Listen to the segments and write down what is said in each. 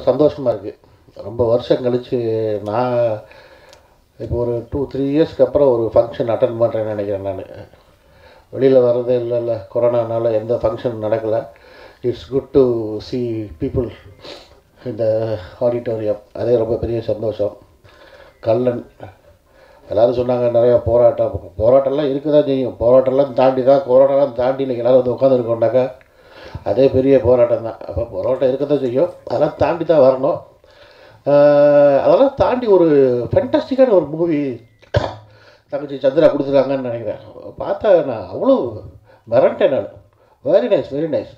சந்தோஷமாக இருக்குது ரொம்ப வருஷம் கழித்து நான் இப்போ ஒரு டூ த்ரீ இயர்ஸ்க்கு அப்புறம் ஒரு ஃபங்க்ஷன் அட்டன் பண்ணுறேன்னு நினைக்கிறேன் நான் வெளியில் வர்றதே இல்லை இல்லை கொரோனானால எந்த ஃபங்க்ஷன் நடக்கலை it's good to see people இந்த ஆடிட்டோரியம் அதே ரொம்ப பெரிய சந்தோஷம் கல்லன் எல்லோரும் சொன்னாங்க நிறையா போராட்டம் போராட்டம்லாம் இருக்க தான் செய்யும் போராட்டம்லாம் தாண்டி தான் கொரோனாலாம் தாண்டி இன்றைக்கி எல்லோரும் வந்து உட்காந்துருக்கோண்டாக்கா அதே பெரிய போராட்டம் தான் அப்போ போராட்டம் இருக்க தான் செய்யும் அதெல்லாம் தாண்டி தான் வரணும் ஆஹ் அதெல்லாம் தாண்டி ஒரு ஃபென்டாஸ்டிக்கான ஒரு மூவி தங்கச்சி சந்திரா கொடுத்துருக்காங்கன்னு நினைக்கிறேன் பார்த்தா நான் அவ்வளோ மிரண்டேன் நான் வெரி நைஸ் வெரி நைஸ்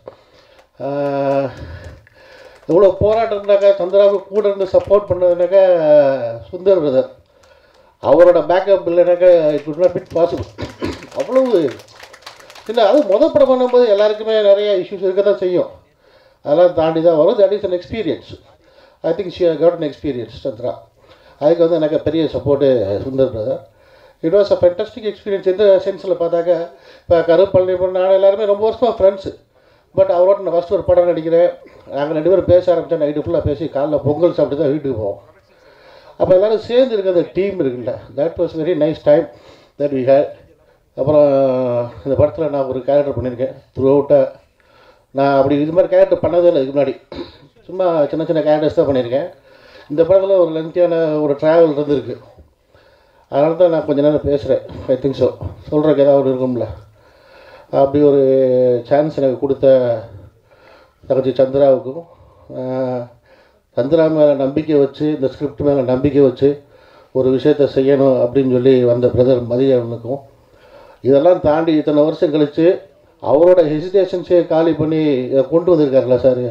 இவ்வளோ போராட்டம்னாக்கா சந்திராவுக்கு கூட இருந்து சப்போர்ட் பண்ணதுனாக்கா சுந்தர் பிரதர் அவரோட பேக்கப் இல்லைனாக்கா it could not be possible அவ்வளவு இல்லை அது முத படம் பண்ணும்போது எல்லாருக்குமே நிறைய இஷ்யூஸ் இருக்க தான் செய்யும் அதெல்லாம் தாண்டி தான் வரும் that is an experience I think she got an experience Chandra அதுக்கு வந்து எனக்கு பெரிய support Sundar brother it was a fantastic experience எந்த சென்ஸில் பார்த்தாக்கா இப்போ கருப்பள்ளி நான் எல்லாருமே ரொம்ப வருஷமாக ஃப்ரெண்ட்ஸு பட் அவரோட நான் ஃபஸ்ட் ஒரு படம் நடிக்கிறேன் நாங்கள் ரெண்டு பேரும் பேச ஆரம்பித்தா நைட்டு ஃபுல்லாக பேசி காலைல பொங்கல் சாப்பிட்டு தான் வீட்டுக்கு போவோம் அப்போ எல்லோரும் சேர்ந்து இருக்கிற அந்த டீம் இருக்குல்ல that was very nice time that we had அப்புறம் இந்த படத்தில் நான் ஒரு கேரக்டர் பண்ணியிருக்கேன் த்ரூ அவுட்டாக நான் அப்படி இது மாதிரி கேரக்டர் பண்ணதே இல்லை இதுக்கு முன்னாடி சும்மா சின்ன சின்ன கேரக்டர்ஸ் தான் பண்ணியிருக்கேன் இந்த படத்தில் ஒரு லென்த்தியான ஒரு ட்ராவல் இருந்திருக்கு அதனால தான் நான் கொஞ்ச நேரம் பேசுகிறேன் ஐ திங்க் ஸோ சொல்கிறதுக்கு ஏதாவது ஒன்று இருக்கும்ல அப்படி ஒரு சான்ஸ் எனக்கு கொடுத்த தங்கச்சி சந்திராவுக்கும் ஆஹ், சந்திரா மேலே நம்பிக்கை வச்சு இந்த ஸ்கிரிப்ட் மேலே நம்பிக்கை வச்சு ஒரு விஷயத்தை செய்யணும் அப்படின்னு சொல்லி வந்த பிரதர் மதியவனுக்கும் இதெல்லாம் தாண்டி இத்தனை வருஷம் கழித்து அவரோட ஹெசிடேஷன்ஸே காலி பண்ணி இதை கொண்டு வந்திருக்காருல்ல சார்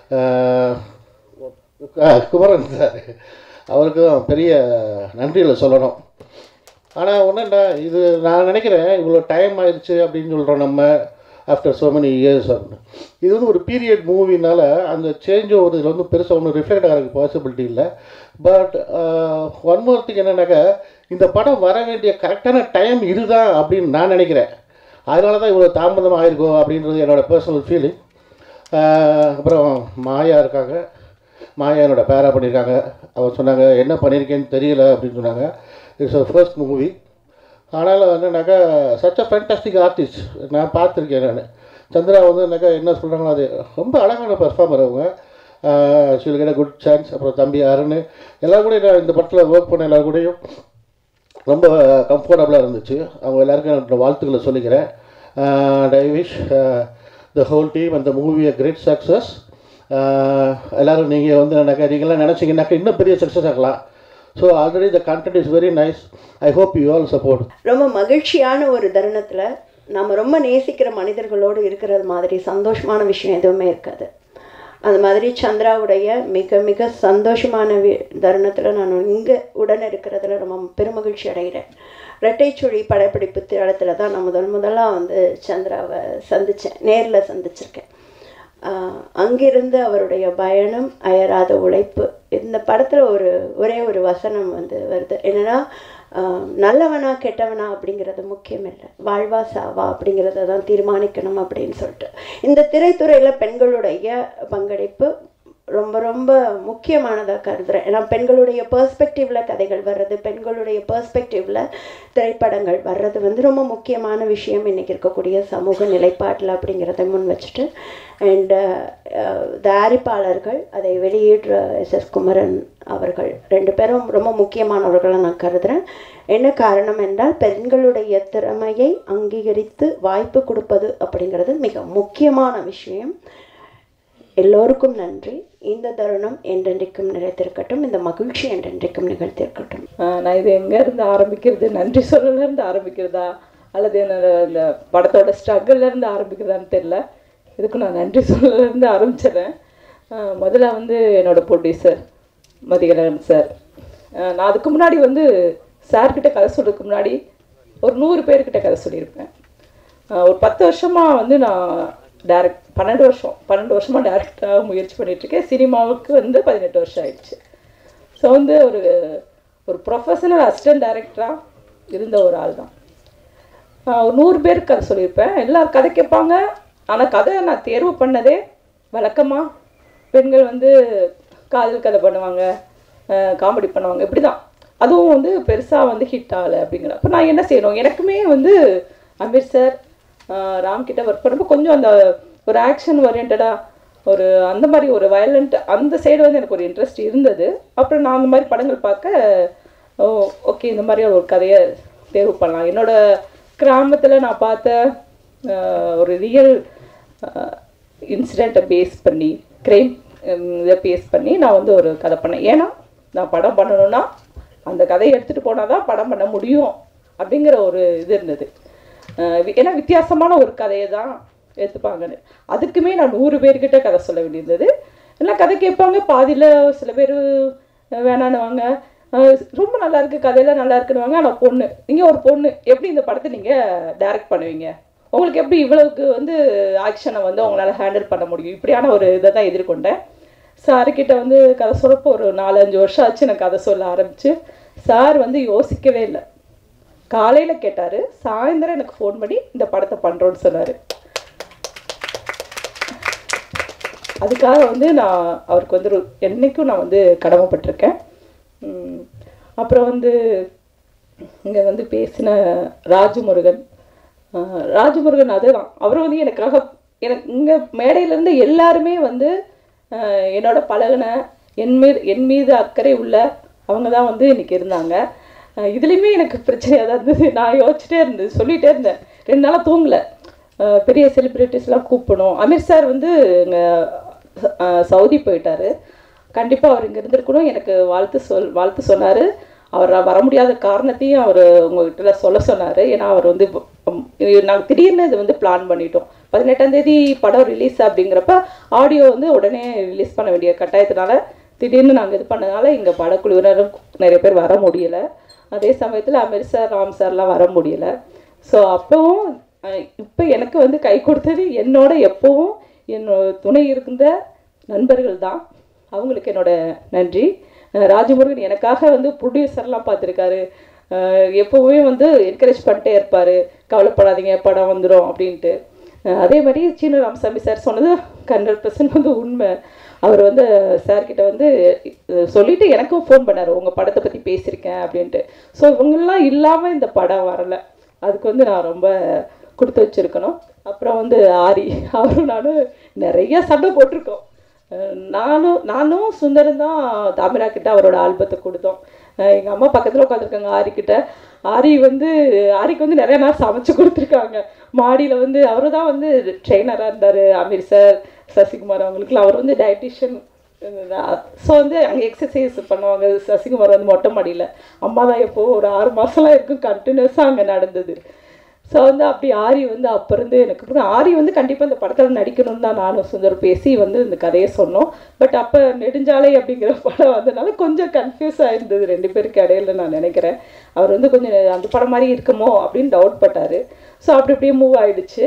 குமரன் சார் அவருக்கும் பெரிய நன்றிகளை சொல்லணும் ஆனால் ஒன்றுண்டா இது நான் நினைக்கிறேன் இவ்வளோ டைம் ஆயிடுச்சு அப்படின்னு சொல்கிறோம் நம்ம ஆஃப்டர் so many இயர்ஸ் அப்படின்னு இது வந்து ஒரு பீரியட் மூவினால அந்த சேஞ்ச் ஓவர் இதில் வந்து பெருசாக ஒன்றும் ரிஃப்ளெக்ட் ஆகிறதுக்கு பாசிபிலிட்டி இல்லை பட் ஒன் மோர் திங் என்னன்னாக்கா இந்த படம் வர வேண்டிய கரெக்டான டைம் இதுதான் அப்படின்னு நான் நினைக்கிறேன் அதனால தான் இவ்வளோ தாமதம் ஆயிருக்கும் அப்படின்றது என்னோடய பர்சனல் ஃபீலிங் அப்புறம் மாயா இருக்காங்க மாயா என்னோட பேரா பண்ணியிருக்காங்க அவர் சொன்னாங்க என்ன பண்ணியிருக்கேன்னு தெரியல அப்படின்னு சொன்னாங்க இட்ஸ் அ ஃபர்ஸ்ட் மூவி ஆனாலும் என்னன்னாக்கா சச் அ ஃபேண்டாஸ்டிக் ஆர்டிஸ்ட் நான் பார்த்துருக்கேன் நான் சந்திரா வந்து என்னக்கா என்ன சொல்கிறாங்களோ அது ரொம்ப அழகான பெர்ஃபார்மர் அவங்க ஷீல் கெட் குட் சான்ஸ் அப்புறம் தம்பி அருண் எல்லாரும் கூட நான் இந்த படத்தில் ஒர்க் பண்ண எல்லாரும் கூடயும் ரொம்ப கம்ஃபர்டபுளாக இருந்துச்சு அவங்க எல்லாருக்கும் என்னோட வாழ்த்துக்களை சொல்லிக்கிறேன் and I wish the whole team அந்த மூவி அ கிரேட் சக்ஸஸ் எல்லோரும் நீங்கள் வந்து எனக்கு நீங்களாம் நினச்சிங்கனாக்கா இன்னும் பெரிய சக்ஸஸ் ஆகலாம் so already the content is very nice I hope you all support ரொம்ப மகிழ்ச்சியான ஒரு தருணத்தில் நம்ம ரொம்ப நேசிக்கிற மனிதர்களோடு இருக்கிறது மாதிரி சந்தோஷமான விஷயம் எதுவுமே இருக்காது அந்த மாதிரி சந்திராவுடைய மிக மிக சந்தோஷமான வி தருணத்தில் நான் இங்கே உடன் இருக்கிறதுல ரொம்ப பெருமகிழ்ச்சி அடைகிறேன் ரெட்டைச்சுழி படப்பிடிப்பு தளத்தில் தான் நான் முதல் முதலாக வந்து சந்திராவை சந்தித்தேன் நேரில் சந்திச்சிருக்கேன் ஆஹ் அங்கிருந்து அவருடைய பயணம் அயராத உழைப்பு இந்த படத்தில் ஒரு ஒரே ஒரு வசனம் வந்து வருது என்னன்னா ஆஹ் நல்லவனா கெட்டவனா அப்படிங்கிறது முக்கியம் இல்லை வாழ்வா சாவா அப்படிங்கிறத தான் தீர்மானிக்கணும் அப்படின்னு சொல்லிட்டு இந்த திரைத்துறையில் பெண்களுடைய பங்களிப்பு ரொம்ப ரொம்ப முக்கியமானதாக கருதுகிறேன் ஏன்னா பெண்களுடைய பெர்ஸ்பெக்டிவில் கதைகள் வர்றது பெண்களுடைய பெர்ஸ்பெக்டிவில் திரைப்படங்கள் வர்றது வந்து ரொம்ப முக்கியமான விஷயம் இன்றைக்கி இருக்கக்கூடிய சமூக நிலைப்பாட்டில் அப்படிங்கிறத முன் வச்சுட்டு அண்டு தயாரிப்பாளர்கள் அதை வெளியிடுற எஸ் எஸ் குமரன் அவர்கள் ரெண்டு பேரும் ரொம்ப முக்கியமானவர்களை நான் கருதுகிறேன் என்ன காரணம் என்றால் பெண்களுடைய திறமையை அங்கீகரித்து வாய்ப்பு கொடுப்பது அப்படிங்கிறது மிக முக்கியமான விஷயம் எல்லோருக்கும் நன்றி இந்த தருணம் என்றென்றைக்கும் நிலைத்திருக்கட்டும் இந்த மகிழ்ச்சி என்றென்றைக்கும் நிகழ்த்திருக்கட்டும் ஆஹ் நான் இது எங்கேருந்து ஆரம்பிக்கிறது நன்றி சொல்லலேருந்து ஆரம்பிக்கிறதா அல்லது என்னோட இந்த படத்தோட struggle-ல இருந்து ஆரம்பிக்கிறதான்னு தெரில இதுக்கு நான் நன்றி சொல்லலேருந்து ஆரம்பிச்சிடுறேன் ஆஹ் முதல்ல வந்து என்னோட ப்ரொடியூசர் மதிகலன் சார் நான் அதுக்கு முன்னாடி வந்து சார்கிட்ட கதை சொல்றதுக்கு முன்னாடி ஒரு நூறு பேர்கிட்ட கதை சொல்லியிருப்பேன் ஆஹ் ஒரு பத்து வருஷமாக வந்து நான் டேரக்ட் பன்னெண்டு வருஷம் பன்னெண்டு வருஷமாக டேரக்டாக முயற்சி பண்ணிகிட்ருக்கேன் சினிமாவுக்கு வந்து பதினெட்டு வருஷம் ஆயிடுச்சு ஸோ வந்து ஒரு ஒரு ப்ரொஃபஷனல் அசிஸ்டன்ட் டைரக்டராக இருந்த ஒரு ஆள் தான் நான் ஒரு நூறு பேருக்கு கதை சொல்லியிருப்பேன் எல்லாரும் கதை கேட்பாங்க ஆனால் கதை நான் தேர்வு பண்ணதே வழக்கமாக பெண்கள் வந்து காதல் கதை பண்ணுவாங்க காமெடி பண்ணுவாங்க இப்படி தான் அதுவும் வந்து பெருசாக வந்து ஹிட் ஆகலை அப்படிங்கிற அப்போ நான் என்ன செய்யணும் எனக்குமே வந்து அமீர் சார் ராம் கிட்ட ஒர்க் பண்ணுறப்போ கொஞ்சம் அந்த ஒரு ஆக்ஷன் ஓரியன்டாக ஒரு அந்த மாதிரி ஒரு வயலண்ட் அந்த சைடு வந்து எனக்கு ஒரு இன்ட்ரெஸ்ட் இருந்தது அப்புறம் நான் அந்த மாதிரி படங்கள் பார்க்க ஓ ஓகே இந்த மாதிரி ஒரு கதையை தேர்வு பண்ணலாம் என்னோட கிராமத்தில் நான் பார்த்த ஆஹ், ஒரு ரியல் இன்சிடெண்ட்டை பேஸ் பண்ணி க்ரைம் இதை பேஸ் பண்ணி நான் வந்து ஒரு கதை பண்ணேன் ஏன்னா நான் படம் பண்ணணும்னா அந்த கதையை எடுத்துகிட்டு போனால் தான் படம் பண்ண முடியும் அப்படிங்கிற ஒரு இது இருந்தது ஆஹ் வி- ஏன்னா வித்தியாசமான ஒரு கதையை தான் எடுத்துப்பாங்கன்னு அதுக்குமே நான் நூறு பேர்கிட்ட கதை சொல்ல வேண்டியிருந்தது எல்லாம் கதை கேட்பாங்க பாதியில் சில பேர் வேணான்னுவாங்க ஆஹ் ரொம்ப நல்லா இருக்கு கதையெல்லாம் நல்லா இருக்குன்னுவாங்க ஆனால் பொண்ணு நீங்கள் ஒரு பொண்ணு எப்படி இந்த படத்தை நீங்கள் டைரக்ட் பண்ணுவீங்க உங்களுக்கு எப்படி இவ்வளவுக்கு வந்து ஆக்ஷனை வந்து உங்களால் ஹேண்டில் பண்ண முடியும் இப்படியான ஒரு இதை தான் எதிர்கொண்டேன் சாருக்கிட்ட வந்து கதை சொல்லப்போ ஒரு நாலஞ்சு வருஷம் ஆச்சு நான் கதை சொல்ல ஆரம்பிச்சு சார் வந்து யோசிக்கவே இல்லை காலையில் கேட்டார் சாயந்தரம் எனக்கு ஃபோன் பண்ணி இந்த படத்தை பண்ணுறோன்னு சொன்னார் அதுக்காக வந்து நான் அவருக்கு வந்து ஒரு- என்னைக்கும் நான் வந்து கடமைப்பட்டிருக்கேன் உம், அப்புறம் வந்து இங்கே வந்து பேசின ராஜமுருகன் ஆஹ், ராஜமுருகன் அதுதான் அவர் வந்து எனக்காக எனக்கு இங்கே மேடையிலேருந்து எல்லாருமே வந்து ஆஹ், என்னோட பழகுன என் மீது என் மீது அக்கறை உள்ள அவங்க தான் வந்து இன்னைக்கு இருந்தாங்க ஆஹ், இதுலேயுமே எனக்கு பிரச்சனையாக தான் இருந்தது நான் யோசிச்சுட்டே இருந்தது சொல்லிகிட்டே இருந்தேன் ரெண்டு நாளாக தூங்கலை ஆஹ், பெரிய செலிப்ரிட்டிஸ்லாம் கூப்பிடணும் அமீர் சார் வந்து இங்கே சவுதி போயிட்டாரு கண்டிப்பாக அவர் இங்கே இருந்திருக்கணும் எனக்கு வாழ்த்து சொல் வாழ்த்து சொன்னார் அவர் வர முடியாத காரணத்தையும் அவர் உங்ககிட்ட சொல்ல சொன்னார் ஏன்னா அவர் வந்து நாங்கள் திடீர்னு இது வந்து பிளான் பண்ணிட்டோம் பதினெட்டாம் தேதி படம் ரிலீஸ் அப்படிங்கிறப்ப ஆடியோ வந்து உடனே ரிலீஸ் பண்ண வேண்டிய கட்டாயத்தினால திடீர்னு நாங்கள் இது பண்ணதுனால இங்கே படக்குழுவினரும் நிறைய பேர் வர முடியல அதே சமயத்தில் அமீர் சார் ராம் சார்லாம் வர முடியல ஸோ அப்போவும் இப்போ எனக்கு வந்து கை கொடுத்தது என்னோட எப்போவும் என்னோட துணை இருந்த நண்பர்கள் தான் அவங்களுக்கு என்னோட நன்றி அஹ் ராஜமுருகன் எனக்காக வந்து ப்ரொடியூசர்லாம் பார்த்துருக்காரு எப்போவுமே வந்து என்கரேஜ் பண்ணிட்டே இருப்பார் கவலைப்படாதீங்க படம் வந்துடும் அப்படின்ட்டு அஹ் அதே மாதிரி சீன ராமசாமி சார் சொன்னது ஹண்ட்ரட் பர்சன்ட் வந்து உண்மை அவர் வந்து சார்கிட்ட வந்து அஹ் சொல்லிட்டு எனக்கும் ஃபோன் பண்ணார் உங்கள் படத்தை பற்றி பேசியிருக்கேன் அப்படின்ட்டு ஸோ இவங்கெல்லாம் இல்லாமல் இந்த படம் வரலை அதுக்கு வந்து நான் ரொம்ப கொடுத்து வச்சிருக்கணும் அப்புறம் வந்து ஆரி அவரும் நானும் நிறைய சண்டை போட்டிருக்கோம் அஹ் நானும் நானும் சுந்தரம் தான் தாமிரா கிட்ட அவரோட ஆல்பத்தை கொடுத்தோம் எங்கள் அம்மா பக்கத்தில் உட்காந்துருக்காங்க ஆரி கிட்ட ஆரி வந்து ஆரிக்கு வந்து நிறைய நாள் சமைச்சு கொடுத்துருக்காங்க மாடியில் வந்து அவரு தான் வந்து ட்ரெயினராக இருந்தார் அமீர் சார் சசிகுமார் அவங்களுக்குலாம் அவர் வந்து டயட்டிஷியன் ஸோ வந்து அங்கே எக்ஸசைஸ் பண்ணுவாங்க சசிகுமார் வந்து மொட்டை மாடியில் அம்மா தான் எப்போ ஒரு ஆறு மாதம்லாம் இருக்கும் கண்டினியூஸாக அங்கே நடந்தது ஸோ வந்து அப்படி ஆரி வந்து அப்போ இருந்து எனக்கு பிடிக்கும். ஆரி வந்து கண்டிப்பாக இந்த படத்தில் நடிக்கணும்னு தான் நானும் சுந்தர் பேசி வந்து இந்த கதையை சொன்னோம் பட் அப்போ நெடுஞ்சாலை அப்படிங்கிற படம் வந்தனால கொஞ்சம் கன்ஃபியூஸ் ஆயிருந்தது ரெண்டு பேருக்கு இடையில நான் நினைக்கிறேன் அவர் வந்து கொஞ்சம் அந்த படம் மாதிரி இருக்குமோ அப்படின்னு டவுட் பட்டார் ஸோ அப்படி அப்படியே மூவ் ஆயிடுச்சு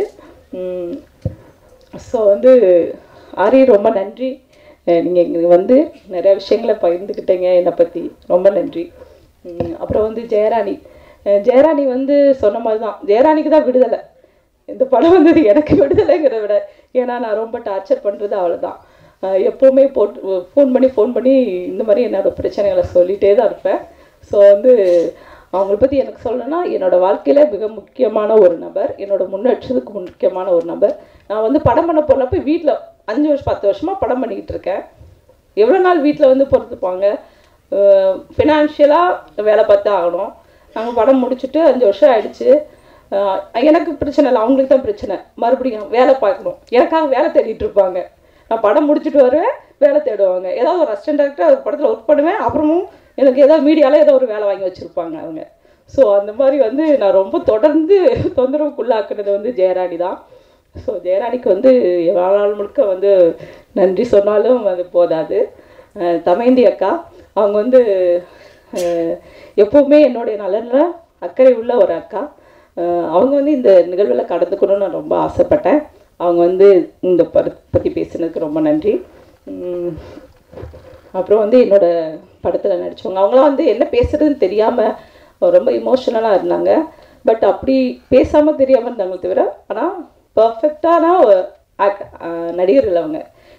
ஸோ வந்து ஆரி ரொம்ப நன்றி நீங்கள் இங்கே வந்து நிறைய விஷயங்களை பகிர்ந்துக்கிட்டீங்க என்னை பற்றி ரொம்ப நன்றி உம், அப்புறம் வந்து ஜெயராணி அஹ் ஜெயராணி வந்து சொன்ன மாதிரி தான் ஜெயராணிக்கு தான் விடுதலை இந்த படம் வந்தது எனக்கு விடுதலைங்கிறத விட ஏன்னா நான் ரொம்ப டார்ச்சர் பண்ணுறது அவளை தான் எப்போவுமே போட்டு ஃபோன் பண்ணி ஃபோன் பண்ணி இந்த மாதிரி என்னோட பிரச்சனைகளை சொல்லிகிட்டே தான் இருப்பேன் ஸோ வந்து அவங்கள பற்றி எனக்கு சொல்லணும்னா என்னோட வாழ்க்கையில் மிக முக்கியமான ஒரு நபர் என்னோட முன்னேற்றத்துக்கு முக்கியமான ஒரு நபர் நான் வந்து படம் பண்ண போகிறப்ப வீட்டில் அஞ்சு வருஷம் பத்து வருஷமாக படம் பண்ணிக்கிட்டு இருக்கேன் எவ்வளோ நாள் வீட்டில் வந்து பொறுத்துப்பாங்க ஃபினான்ஷியலாக வேலை பார்த்து ஆகணும் நாங்கள் படம் முடிச்சுட்டு அஞ்சு வருஷம் ஆயிடுச்சு அஹ் எனக்கு பிரச்சனை இல்லை அவங்களுக்கு தான் பிரச்சனை மறுபடியும் வேலை பார்க்கணும் எனக்காக வேலை தேடிட்டு இருப்பாங்க நான் படம் முடிச்சுட்டு வருவேன் வேலை தேடுவாங்க ஏதாவது ஒரு அசிஸ்டன்ட் டேரக்டர் ஒரு படத்தில் ஒர்க் பண்ணுவேன் அப்புறமும் எனக்கு ஏதாவது மீடியாவில் ஏதோ ஒரு வேலை வாங்கி வச்சுருப்பாங்க அவங்க ஸோ அந்த மாதிரி வந்து நான் ரொம்ப தொடர்ந்து தொந்தரவுக்குள்ளாக்குனது வந்து ஜெயராணி தான் ஸோ ஜெயராணிக்கு வந்து வாழ்நாள் முழுக்க வந்து நன்றி சொன்னாலும் அது போதாது அஹ் தமயந்தி அக்கா அவங்க வந்து அஹ் எப்பவுமே என்னுடைய நலனில் அக்கறை உள்ள ஒரு அக்கா அஹ் அவங்க வந்து இந்த நிகழ்வில் கலந்துக்கணும்னு நான் ரொம்ப ஆசைப்பட்டேன் அவங்க வந்து இந்த பட பற்றி பேசுனதுக்கு ரொம்ப நன்றி உம் அப்புறம் வந்து என்னோட படத்தில் நடித்தவங்க அவங்களாம் வந்து என்ன பேசுறதுன்னு தெரியாமல் ரொம்ப இமோஷனலாக இருந்தாங்க பட் அப்படி பேசாமல் தெரியாமல் இருந்தாங்க தவிர ஆனால் பர்ஃபெக்டான ஆக்ட் நடிகர்கள் அவங்க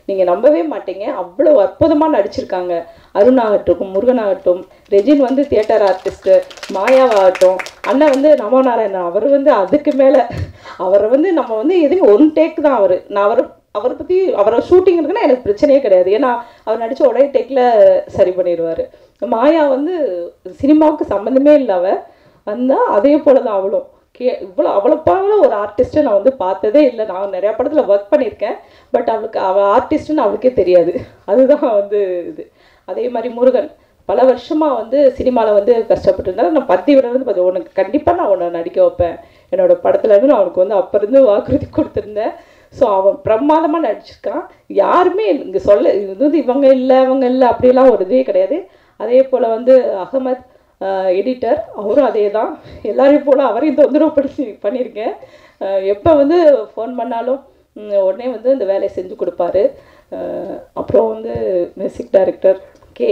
நீங்கள் நம்பவே மாட்டீங்க அவ்வளோ அற்புதமாக நடிச்சிருக்காங்க அருண் ஆகட்டும் முருகன் ஆகட்டும் ரெஜின் வந்து தியேட்டர் ஆர்டிஸ்ட்டு மாயாவாகட்டும் அண்ணன் வந்து நமோ நாராயணன் அவர் வந்து அதுக்கு மேலே அவரை வந்து நம்ம வந்து எதுவும் ஒன் டேக் தான் அவர் நான் அவர் அவரை பற்றி அவரை ஷூட்டிங் இருக்குன்னா எனக்கு பிரச்சனையே கிடையாது ஏன்னா அவர் நடித்த ஒரே டேக்கில் சரி பண்ணிடுவார் மாயா வந்து சினிமாவுக்கு சம்மந்தமே இல்லை அவ வந்தால் அதே போல தான் அவளும் கே இவ்வளோ அவ்வளோ பாவல ஒரு ஆர்டிஸ்ட்டை நான் வந்து பார்த்ததே இல்லை நான் நிறையா படத்தில் ஒர்க் பண்ணியிருக்கேன் பட் அவளுக்கு அவள் ஆர்டிஸ்ட்டுன்னு அவளுக்கே தெரியாது அதுதான் வந்து இது அதே மாதிரி முருகன் பல வருஷமாக வந்து சினிமாவில் வந்து கஷ்டப்பட்டு இருந்தாலும் நான் பத்தி விட பார்த்து உனக்கு கண்டிப்பாக நான் உன்னை நடிக்க வைப்பேன் என்னோட படத்துல இருந்து நான் அவனுக்கு வந்து அப்போ இருந்து வாக்குறுதி கொடுத்துருந்தேன் ஸோ அவன் பிரமாதமாக நடிச்சிருக்கான் யாருமே இங்கே சொல்ல இது வந்து இவங்க இல்லை அவங்க இல்லை அப்படிலாம் ஒரு இதே கிடையாது அதே போல் வந்து அகமத் எடிட்டர் அவரும் அதே தான் எல்லாரையும் போல் அவரையும் தொந்தரவுப்படுத்தி பண்ணியிருக்கேன் எப்போ வந்து ஃபோன் பண்ணாலும் ம், உடனே வந்து இந்த வேலையை செஞ்சு கொடுப்பாரு அஹ், அப்புறம் வந்து மியூசிக் டைரக்டர் கே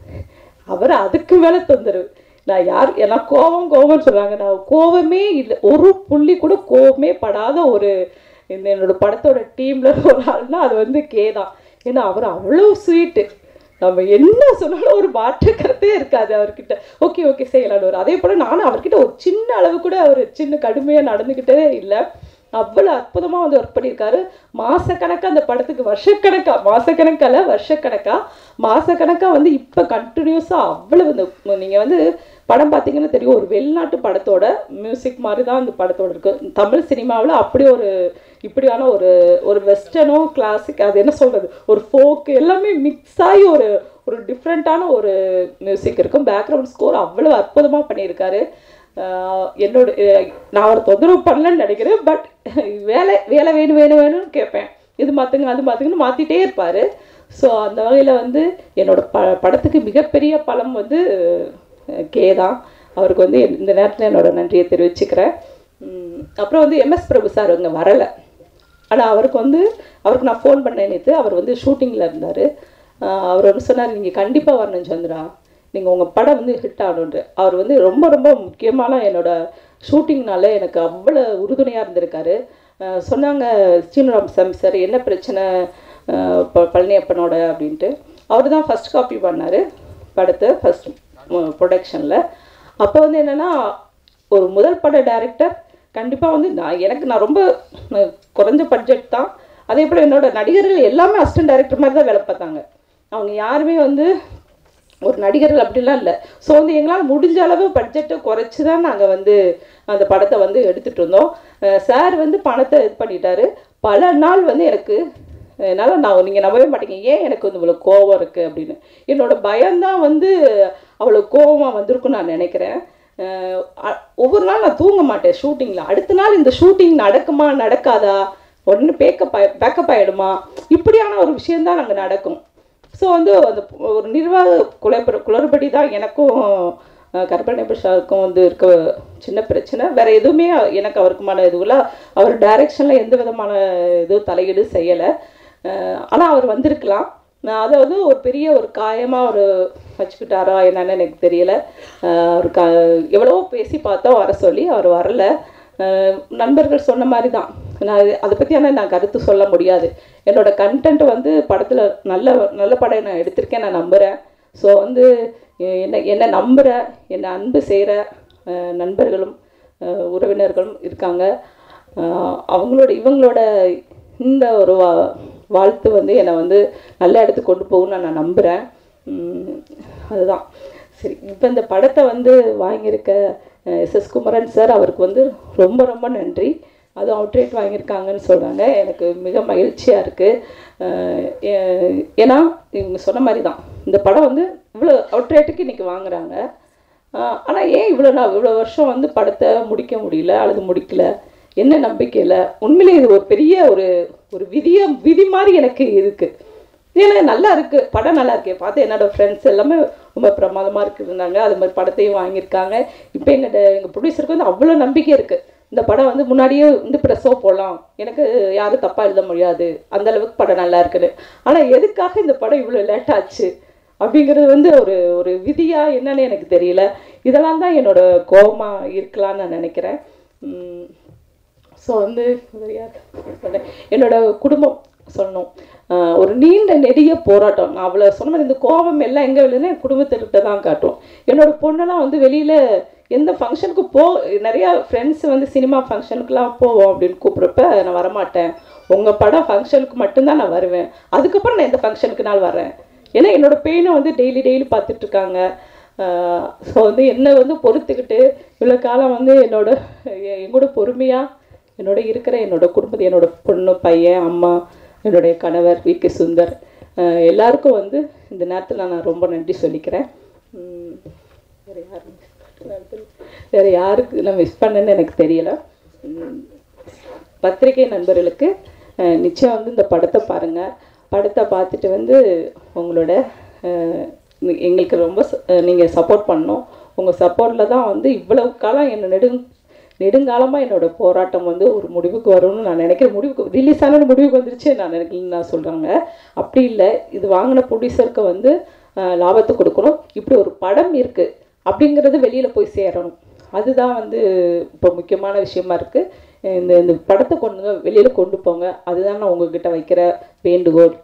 அவர் அதுக்கு மேலே தொந்தரவு நான் யார் ஏன்னா கோவம் கோவம்னு சொல்கிறாங்க நான் கோவமே இல்லை ஒரு புள்ளி கூட கோவமே படாத ஒரு இந்த என்னோட படத்தோட டீமில் ஒரு ஆள்னா அது வந்து கே தான் ஏன்னா அவர் அவ்வளோ ஸ்வீட்டு நம்ம என்ன சொன்னாலும் ஒரு மாற்று கருத்தே இருக்காது அவர்கிட்ட ஓகே ஓகே செய்யலாம்னு ஒரு அதே போல் நானும் அவர்கிட்ட ஒரு சின்ன அளவு கூட அவர் சின்ன கடுமையாக நடந்துக்கிட்டதே இல்லை அவ்வளோ அற்புதமாக வந்து ஒர்க் பண்ணியிருக்காரு மாதக்கணக்காக அந்த படத்துக்கு வருஷக்கணக்காக மாதக்கணக்கால வருஷக்கணக்காக மாதக்கணக்காக வந்து இப்போ கண்டினியூஸாக அவ்வளவு இந்த நீங்கள் வந்து படம் பார்த்தீங்கன்னா தெரியும் ஒரு வெளிநாட்டு படத்தோட மியூசிக் மாதிரி தான் அந்த படத்தோட இருக்குது தமிழ் சினிமாவில் அப்படி ஒரு இப்படியான ஒரு ஒரு வெஸ்டர்னோ கிளாசிக் அது என்ன சொல்கிறது ஒரு ஃபோக்கு எல்லாமே மிக்ஸ் ஆகி ஒரு ஒரு டிஃப்ரெண்ட்டான ஒரு மியூசிக் இருக்கும் பேக்ரவுண்ட் ஸ்கோர் அவ்வளோ அற்புதமாக பண்ணியிருக்காரு ஆஹ் என்னோட அஹ் நான் அவரை தொந்தரவு பண்ணலன்னு நினைக்கிறேன் பட் வேலை வேலை வேணும் வேணும் வேணும்னு கேட்பேன் இது மாற்றுங்க அது மாற்றுங்கன்னு மாற்றிட்டே இருப்பார் ஸோ அந்த வகையில் வந்து என்னோட ப படத்துக்கு மிகப்பெரிய பலம் வந்து அஹ், கே தான் அவருக்கு வந்து இந்த நேரத்தில் என்னோட நன்றியை தெரிவிச்சுக்கிறேன் உம், அப்புறம் வந்து எம்எஸ் பிரபு சார் இங்கே வரலை ஆனால் அவருக்கு வந்து அவருக்கு நான் ஃபோன் பண்ணேன் நேற்று அவர் வந்து ஷூட்டிங்கில் இருந்தார் அவர் வந்து சொன்னார் நீங்கள் கண்டிப்பாக வரணும் சந்திரா நீங்கள் உங்கள் படம் வந்து ஹிட் ஆகணுன்ட்டு அவர் வந்து ரொம்ப ரொம்ப முக்கியமான என்னோட ஷூட்டிங்னால எனக்கு அவ்வளோ உறுதுணையாக இருந்திருக்காரு அஹ் சொன்னாங்க சீனராம் சாமி சார் என்ன பிரச்சனை அஹ் ப- பழனியப்பனோட அப்படின்ட்டு அவர் தான் ஃபஸ்ட் காப்பி பண்ணார் படத்தை ஃபஸ்ட் ப்ரொடக்ஷனில் அப்போ வந்து என்னென்னா ஒரு முதல் பட டைரக்டர் கண்டிப்பாக வந்து நான் எனக்கு நான் ரொம்ப அஹ், குறைஞ்ச பட்ஜெட் தான் அதே போல் என்னோட நடிகர்கள் எல்லாமே அசிஸ்டன்ட் டைரக்டர் மாதிரி தான் வேலை பார்த்தாங்க அவங்க யாருமே வந்து ஒரு நடிகர்கள் அப்படிலாம் இல்லை ஸோ வந்து எங்களால் முடிஞ்ச அளவு பட்ஜெட்டை குறைச்சி தான் நாங்கள் வந்து அந்த படத்தை வந்து எடுத்துகிட்டு இருந்தோம் சார் வந்து பணத்தை இது பண்ணிட்டாரு பல நாள் வந்து எனக்கு என்னால் நான் நீங்கள் நம்பவே மாட்டீங்க ஏன் எனக்கு வந்து இவ்வளோ கோவம் இருக்குது அப்படின்னு என்னோட பயம்தான் வந்து அவ்வளோ கோவமாக வந்திருக்குன்னு நான் நினைக்கிறேன் அஹ் அ- ஒவ்வொரு நாள் நான் தூங்க மாட்டேன் ஷூட்டிங்கில் அடுத்த நாள் இந்த ஷூட்டிங் நடக்குமா நடக்காதா உடனே பேக்கப் ஆயி பேக்கப் ஆகிடுமா இப்படியான ஒரு விஷயந்தான் அங்கே நடக்கும் ஸோ வந்து அந்த ஒரு நிர்வாக குழப்ப குளறுபடி தான் எனக்கும் அஹ், கற்பனை பிரசாருக்கும் வந்து இருக்க சின்ன பிரச்சனை வேற எதுவுமே எனக்கு அவருக்குமான இதுவில் அவர் டைரக்ஷனில் எந்த விதமான இதுவும் தலையீடு செய்யலை ஆனால் அவர் வந்திருக்கலாம் நான் அதை வந்து ஒரு பெரிய ஒரு காயமாக ஒரு வச்சுக்கிட்டாரா என்னன்னு எனக்கு தெரியல அஹ், அவர் க எவ்வளவோ பேசி பார்த்தோம் வர சொல்லி அவர் வரல அஹ், நண்பர்கள் சொன்ன மாதிரி தான் நான் இது- அதை பற்றி ஆனால் நான் கருத்து சொல்ல முடியாது என்னோட கண்டென்ட் வந்து படத்தில் நல்ல நல்ல படம் நான் எடுத்திருக்கேன் நான் நம்புகிறேன் ஸோ வந்து எ- என்ன என்ன நம்புகிற என்னை அன்பு செய்கிற நண்பர்களும் அஹ், உறவினர்களும் இருக்காங்க அஹ், அவங்களோட இவங்களோட இந்த ஒரு வா வாழ்த்து வந்து என்னை வந்து நல்ல இடத்துக்கு கொண்டு போகும்னு நான் நம்புகிறேன் அதுதான் சரி இப்போ இந்த படத்தை வந்து வாங்கியிருக்க எஸ்எஸ் குமரன் சார் அவருக்கு வந்து ரொம்ப ரொம்ப நன்றி அதுவும் அவுட்ரேட் வாங்கியிருக்காங்கன்னு சொல்கிறாங்க எனக்கு மிக மகிழ்ச்சியாக இருக்குது ஏன்னா இவங்க சொன்ன மாதிரி தான் இந்த படம் வந்து இவ்வளோ அவுட்ரேட்டுக்கு இன்றைக்கி வாங்குறாங்க ஆனால் ஏன் இவ்வளோ நான் இவ்வளோ வருஷம் வந்து படத்தை முடிக்க முடியல அல்லது முடிக்கல என்ன நம்பிக்கையில் உண்மையிலே இது ஒரு பெரிய ஒரு ஒரு விதிய விதி மாதிரி எனக்கு இருக்குது ஏன்னா நல்லா இருக்கு படம் நல்லா இருக்கே பார்த்து என்னோட ஃப்ரெண்ட்ஸ் எல்லாமே ரொம்ப பிரமாதமாக இருக்குதுன்னாங்க அது மாதிரி படத்தையும் வாங்கியிருக்காங்க இப்போ எங்கள் எங்கள் ப்ரொடியூசருக்கு வந்து அவ்வளோ நம்பிக்கை இருக்குது இந்த படம் வந்து முன்னாடியே வந்து ப்ரெஸ்ஸோ போடலாம் எனக்கு யாரும் தப்பாக எழுத முடியாது அந்த அளவுக்கு படம் நல்லா இருக்குன்னு ஆனால் எதுக்காக இந்த படம் இவ்வளோ லேட் ஆச்சு அப்படிங்கிறது வந்து ஒரு ஒரு விதியா என்னன்னு எனக்கு தெரியல இதெல்லாம் தான் என்னோட கோபமாக இருக்கலாம்னு நான் நினைக்கிறேன் ஸோ வந்து வேற யார் சொன்னேன். என்னோட குடும்பம் சொல்லணும் ஆஹ் ஒரு நீண்ட நெடிய போராட்டம் நான் அவ்வளோ சொன்ன மாதிரி இந்த கோபம் எல்லாம் எங்கே விழுதுன்னா என் குடும்பத்திட்ட தான் காட்டும் என்னோட பொண்ணெல்லாம் வந்து வெளியில் எந்த ஃபங்க்ஷனுக்கு போ நிறையா ஃப்ரெண்ட்ஸ் வந்து சினிமா ஃபங்க்ஷனுக்குலாம் போவோம் அப்படின்னு கூப்பிட்றப்ப நான் வரமாட்டேன் உங்கள் படம் ஃபங்க்ஷனுக்கு மட்டும்தான் நான் வருவேன் அதுக்கப்புறம் நான் எந்த ஃபங்க்ஷனுக்கு நாள் வரேன் ஏன்னா என்னோட பெயினை வந்து டெய்லி டெய்லி பார்த்துட்டு இருக்காங்க ஸோ வந்து என்னை வந்து பொறுத்துக்கிட்டு இவ்வளோ காலம் வந்து என்னோட எ- எங்கூட பொறுமையாக என்னோட இருக்கிற என்னோட குடும்பத்தை என்னோட பொண்ணு பையன் அம்மா என்னுடைய கணவர் வி கே சுந்தர் அஹ் எல்லாருக்கும் வந்து இந்த நேரத்தில் நான் ரொம்ப நன்றி சொல்லிக்கிறேன் உம் வேற யாரு வேற யாருக்கு நான் மிஸ் பண்ணேன்னு எனக்கு தெரியல உம் பத்திரிகை நண்பர்களுக்கு அஹ், நிச்சயம் வந்து இந்த படத்தை பாருங்கள் படத்தை பார்த்துட்டு வந்து உங்களோட அஹ், எ- எங்களுக்கு ரொம்ப நீங்கள் சப்போர்ட் பண்ணணும் உங்கள் சப்போர்ட்டில் தான் வந்து இவ்வளவு காலம் என்ன நெடுங் நெடுங்காலமாக என்னோட போராட்டம் வந்து ஒரு முடிவுக்கு வரும்னு நான் நினைக்கிறேன் முடிவுக்கு ரிலீஸ் ஆன முடிவுக்கு வந்துருச்சு நான் நினைக்கலன்னு நான் சொல்கிறாங்க அப்படி இல்லை இது வாங்கின ப்ரொடியூசருக்கு வந்து அஹ், லாபத்தை கொடுக்கணும் இப்படி ஒரு படம் இருக்குது அப்படிங்கிறது வெளியில் போய் சேரணும் அதுதான் வந்து இப்போ முக்கியமான விஷயமா இருக்குது இந்த இந்த படத்தை கொண்டு வெளியில் கொண்டு போங்க அதுதான் நான் உங்ககிட்ட வைக்கிற வேண்டுகோள்